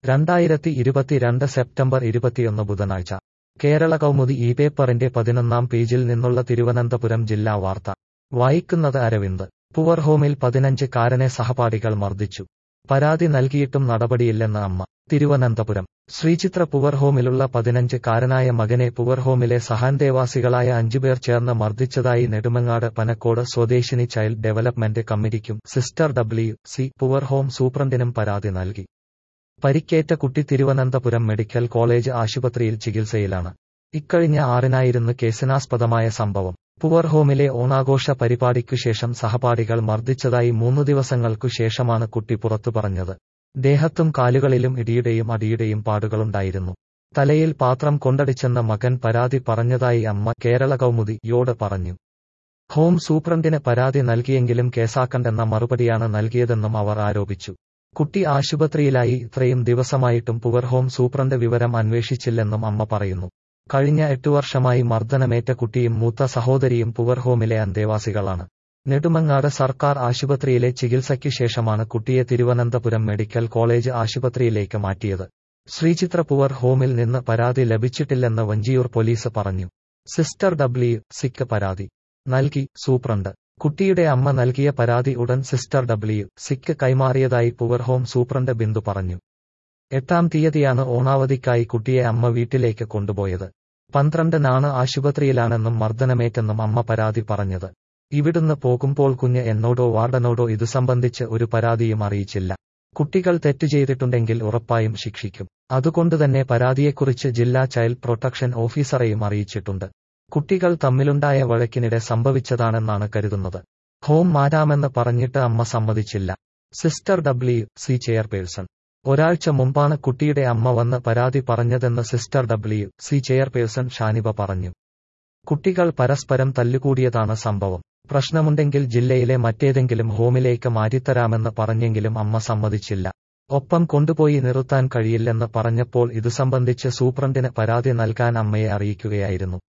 രണ്ടായിരത്തി ഇരുപത്തിരണ്ട് സെപ്റ്റംബർ ഇരുപത്തിയൊന്ന് ബുധനാഴ്ച കേരള കൗമുദി ഈ പേപ്പറിന്റെ പതിനൊന്നാം പേജിൽ നിന്നുള്ള തിരുവനന്തപുരം ജില്ലാ വാർത്ത വായിക്കുന്നത് അരവിന്ദ് പുവർ ഹോമിൽ പതിനഞ്ച് കാരനെ സഹപാഠികൾ മർദ്ദിച്ചു പരാതി നൽകിയിട്ടും നടപടിയില്ലെന്ന് അമ്മ തിരുവനന്തപുരം ശ്രീചിത്ര പുവർ ഹോമിലുള്ള പതിനഞ്ച് കാരനായ മകനെ പുവർ ഹോമിലെ സഹാന്തേവാസികളായ അഞ്ചുപേർ ചേർന്ന് മർദ്ദിച്ചതായി നെടുമങ്ങാട് പനക്കോട് സ്വദേശിനി ചൈൽഡ് ഡെവലപ്മെന്റ് കമ്മിറ്റിക്കും sister W C poor home സൂപ്രണ്ടിനും പരാതി നൽകി പരിക്കേറ്റ കുട്ടി തിരുവനന്തപുരം മെഡിക്കൽ കോളേജ് ആശുപത്രിയിൽ ചികിത്സയിലാണ് ഇക്കഴിഞ്ഞ ആറിനായിരുന്നു കേസിനാസ്പദമായ സംഭവം പുവർ ഹോമിലെ ഓണാഘോഷ പരിപാടിക്കുശേഷം സഹപാഠികൾ മർദ്ദിച്ചതായി മൂന്നു ദിവസങ്ങൾക്കു ശേഷമാണ് കുട്ടി പുറത്തു പറഞ്ഞത് ദേഹത്തും കാലുകളിലും ഇടിയുടെയും അടിയുടെയും പാടുകളുണ്ടായിരുന്നു തലയിൽ പാത്രം കൊണ്ടടിച്ചെന്ന മകൻ പരാതി പറഞ്ഞതായി അമ്മ കേരള കൗമുദിയോട് പറഞ്ഞു ഹോം സൂപ്രണ്ടിന് പരാതി നൽകിയെങ്കിലും കേസാക്കണ്ടെന്ന മറുപടിയാണ് നൽകിയതെന്നും അവർ ആരോപിച്ചു കുട്ടി ആശുപത്രിയിലായി ഇത്രയും ദിവസമായിട്ടും പുവർ ഹോം സൂപ്രണ്ട് വിവരം അന്വേഷിച്ചില്ലെന്നും അമ്മ പറയുന്നു കഴിഞ്ഞ എട്ടു വർഷമായി മർദ്ദനമേറ്റ കുട്ടിയും മൂത്ത സഹോദരിയും പുവർ ഹോമിലെ അന്തേവാസികളാണ് നെടുമങ്ങാട് സർക്കാർ ആശുപത്രിയിലെ ചികിത്സയ്ക്കു ശേഷമാണ് കുട്ടിയെ തിരുവനന്തപുരം മെഡിക്കൽ കോളേജ് ആശുപത്രിയിലേക്ക് മാറ്റിയത് ശ്രീചിത്ര പുവർ ഹോമിൽ നിന്ന് പരാതി ലഭിച്ചിട്ടില്ലെന്ന് വഞ്ചിയൂർ പോലീസ് പറഞ്ഞു സിസ്റ്റർ ഡബ്ല്യു സിക്ക് പരാതി നൽകി സൂപ്രണ്ട് കുട്ടിയുടെ അമ്മ നൽകിയ പരാതി ഉടൻ സിസ്റ്റർ ഡബ്ല്യു സിക്ക് കൈമാറിയതായി പുവർ ഹോം സൂപ്രണ്ട് ബിന്ദു പറഞ്ഞു എട്ടാം തീയതിയാണ് ഓണാവധിക്കായി കുട്ടിയെ അമ്മ വീട്ടിലേക്ക് കൊണ്ടുപോയത് പന്ത്രണ്ടിനാണ് ആശുപത്രിയിലാണെന്നും മർദ്ദനമേറ്റെന്നും അമ്മ പരാതി പറഞ്ഞത് ഇവിടുന്ന് പോകുമ്പോൾ കുഞ്ഞ് എന്നോടോ വാർഡനോടോ ഇതു സംബന്ധിച്ച് ഒരു പരാതിയും അറിയിച്ചില്ല കുട്ടികൾ തെറ്റു ചെയ്തിട്ടുണ്ടെങ്കിൽ ഉറപ്പായും ശിക്ഷിക്കും അതുകൊണ്ടുതന്നെ പരാതിയെക്കുറിച്ച് ജില്ലാ ചൈൽഡ് പ്രൊട്ടക്ഷൻ ഓഫീസറെയും അറിയിച്ചിട്ടുണ്ട് കുട്ടികൾ തമ്മിലുണ്ടായ വഴക്കിനിടെ സംഭവിച്ചതാണെന്നാണ് കരുതുന്നത് ഹോം മാറ്റാമെന്ന് പറഞ്ഞിട്ട് അമ്മ സമ്മതിച്ചില്ല സിസ്റ്റർ ഡബ്ല്യു സി ചെയർപേഴ്സൺ ഒരാഴ്ച മുമ്പാണ് കുട്ടിയുടെ അമ്മ വന്ന് പരാതി പറഞ്ഞതെന്ന് sister W C chairperson Shaniba പറഞ്ഞു കുട്ടികൾ പരസ്പരം തല്ലുകൂടിയതാണ് സംഭവം പ്രശ്നമുണ്ടെങ്കിൽ ജില്ലയിലെ മറ്റേതെങ്കിലും ഹോമിലേക്ക് മാറ്റിത്തരാമെന്ന് പറഞ്ഞെങ്കിലും അമ്മ സമ്മതിച്ചില്ല ഒപ്പം കൊണ്ടുപോയി നിർത്താൻ കഴിയില്ലെന്ന് പറഞ്ഞപ്പോൾ ഇതു സംബന്ധിച്ച് സൂപ്രണ്ടിന് പരാതി നൽകാൻ അമ്മയെ അറിയിക്കുകയായിരുന്നു